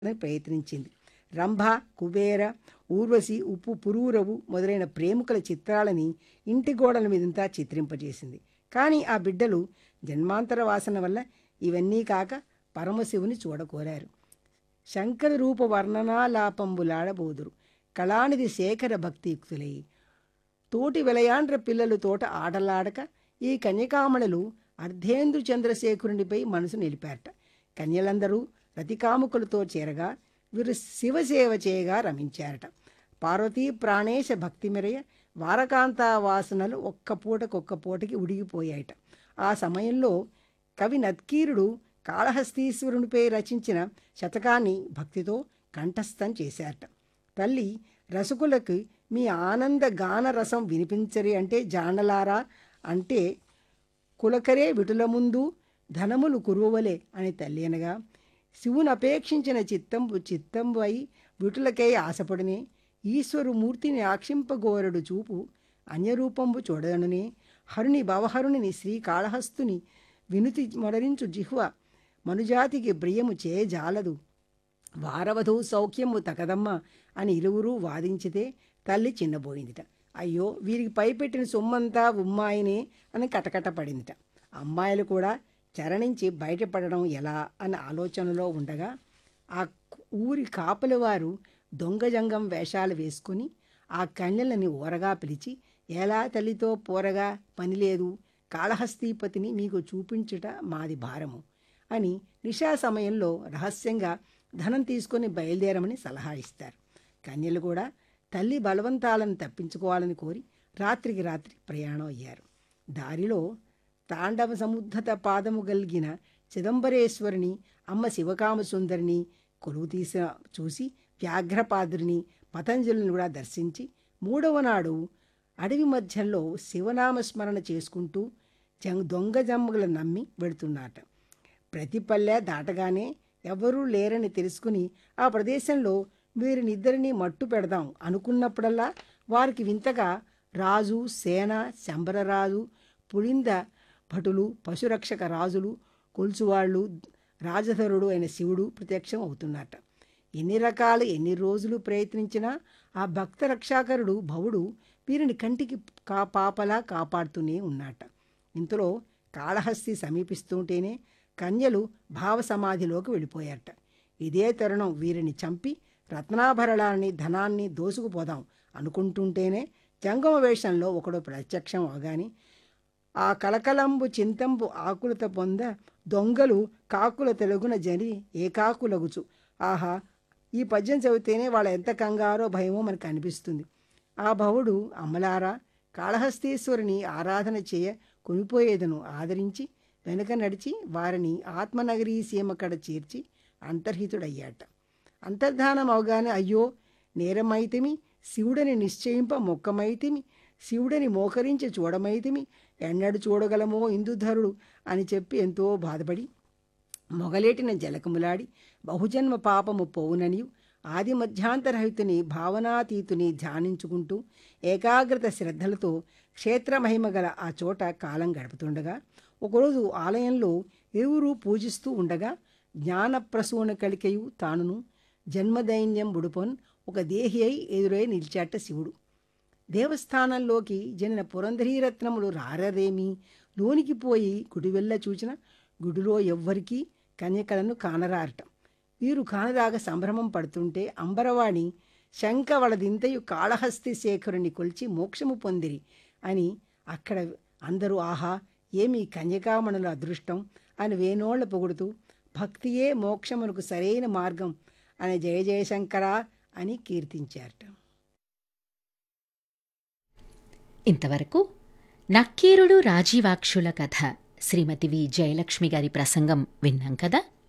అని ప్రయత్నించింది రంభ కుబేర ఊర్వశి ఉప్పు పురూరవు మొదలైన ప్రేమికుల చిత్రాలని ఇంటి గోడల మీదంతా చిత్రింపజేసింది కానీ ఆ బిడ్డలు జన్మాంతర వాసన వల్ల ఇవన్నీ కాక పరమశివుని చూడకోరారు శంకర రూప వర్ణనాలాపంబులాడబోదురు కళానిధి శేఖర భక్తియుక్తులై తోటి విలయాండ్ర పిల్లలు తోట ఆటలాడక ఈ కన్యకామణులు అర్ధేంద్ర చంద్రశేఖరునిపై మనసు నిలిపారట కన్యలందరూ రతికాముకులతో చేరగా వీరు శివసేవ చేయగా రమించారట పార్వతీ ప్రాణేశ భక్తి మెరయ వారకాంతా వాసనలు ఒక్క పూటకొక్క పూటకి ఉడిగిపోయాయట ఆ సమయంలో కవి నత్కీరుడు కాళహస్తీశ్వరునిపై రచించిన శతకాన్ని భక్తితో కంఠస్థం చేశారట తల్లి రసకులకు మీ ఆనంద గాన రసం వినిపించరి అంటే జానలారా అంటే కులకరే విటుల ముందు ధనములు కురువలే అని తల్లి అనగా శివుని అపేక్షించిన చిత్తంబు చిత్తంబు అయి విటులకై ఆశపడునే ఈశ్వరు మూర్తిని ఆక్షింపగోరడు చూపు అన్యరూపంబు చూడనునే హరుని భవహరుని శ్రీకాళహస్తుని వినుతి మొడరించు జిహ్వ మనుజాతికి ప్రియము చేయజాలదు వారవధు సౌఖ్యము తకదమ్మ అని ఇరువురు వాదించితే తల్లి చిన్నబోయిందిట అయ్యో వీరికి పైపెట్టిన సొమ్మంతా ఉమ్మాయినే అని కటకట పడిందిట అమ్మాయిలు కూడా చరణించి బయటపడడం ఎలా అన్న ఆలోచనలో ఉండగా ఆ ఊరి కాపలి వారు దొంగజంగం వేషాలు వేసుకుని ఆ కన్యలని ఊరగా పిలిచి ఎలా తల్లితో పోరగా పని లేదు కాళహస్తీపతిని మీకు చూపించుట మాది భారము అని నిశా సమయంలో రహస్యంగా ధనం తీసుకొని బయలుదేరమని సలహా ఇస్తారు కన్యలు కూడా తల్లి బలవంతాలను తప్పించుకోవాలని కోరి రాత్రికి రాత్రి ప్రయాణం అయ్యారు దారిలో తాండవ సముద్ధత పాదము గలిగిన చిదంబరేశ్వరిని అమ్మ శివకామ సుందరిని కొలువు తీసి చూసి వ్యాఘ్రపాదుని పతంజలిని కూడా దర్శించి మూడవ నాడు అడవి మధ్యంలో శివనామస్మరణ చేసుకుంటూ జంగ్ దొంగ జమ్మగులు నమ్మి వెళుతున్నారట ప్రతి పల్లె దాటగానే ఎవరూ లేరని తెలుసుకుని ఆ ప్రదేశంలో వీరినిద్దరినీ మట్టు పెడదాం అనుకున్నప్పుడల్లా వారికి వింతగా రాజు సేన శంబరరాజు పులింద భటులు పశురక్షక రాజులు కొలుచువాళ్ళు రాజధరుడు అయిన శివుడు ప్రత్యక్షం అవుతున్నట్ట ఎన్ని రకాలు ఎన్ని రోజులు ప్రయత్నించినా ఆ భక్త రక్షాకరుడు భవుడు వీరిని కంటికి కా పాపలా కాపాడుతూనే ఉన్నట్ట ఇంతలో కాళహస్తి సమీపిస్తుంటేనే కన్యలు భావసమాధిలోకి వెళ్ళిపోయారట ఇదే తరుణం వీరిని చంపి రత్నాభరణాన్ని ధనాన్ని దోసుకుపోదాం అనుకుంటుంటేనే జంగమ వేషంలో ఒకడు ప్రత్యక్షం అవగాని ఆ కలకలంబు చింతంబు ఆకులత పొంద దొంగలు కాకుల తెలుగున జరి ఏకాకులగుచు ఆహా ఈ పద్యం చదివితేనే వాళ్ళ ఎంత కంగారో భయమో మనకు అనిపిస్తుంది ఆ భవుడు అమ్మలారా కాళహస్తీశ్వరుని ఆరాధన చేయ కొనిపోయేదను ఆదరించి వెనుక నడిచి వారిని ఆత్మనగరీ సీమకడ చేర్చి అంతర్హితుడయ్యాట అంతర్ధానం అవగానే అయ్యో నేరమైతిమి శివుడని నిశ్చయింప మొక్కమైతిమి శివుడని మోకరించి చూడమైతిమి ఎన్నడు చూడగలమో ఇందుధరుడు అని చెప్పి ఎంతో బాధపడి మొగలేటిన జలకములాడి బహుజన్మ పాపము పోవుననియు ఆది మధ్యాంతరహితుని భావనాతీతుని ధ్యానించుకుంటూ ఏకాగ్రత శ్రద్ధలతో క్షేత్రమహిమ గల ఆ చోట కాలం గడుపుతుండగా ఒకరోజు ఆలయంలో ఇరువురు పూజిస్తూ ఉండగా జ్ఞానప్రసూన కలికయు తానును జన్మదైన్యం బుడుపొన్ ఒక దేహి అయి ఎదురై నిలిచాట శివుడు దేవస్థానంలోకి జనిన పురంధరీరత్నములు రారరేమి లోనికి పోయి గుడి వెళ్ళ చూచిన గుడిలో ఎవ్వరికీ కన్యకలను కానరారటం వీరు కానరాగ సంభ్రమం పడుతుంటే అంబరవాణి శంఖ వలదింతయు కాళహస్తి శేఖరుని కొలిచి మోక్షము పొందిరి అని అక్కడ అందరూ ఆహా ఏమి కన్యకామణుల అదృష్టం అని వేనోళ్ల పొగుడుతూ భక్తియే మోక్షమునకు సరైన మార్గం అని జయ జయశంకర అని కీర్తించారట ఇంతవరకు నక్కీరుడు రాజీవాక్షుల కథ శ్రీమతి వి జయలక్ష్మి గారి ప్రసంగం విన్నాం కదా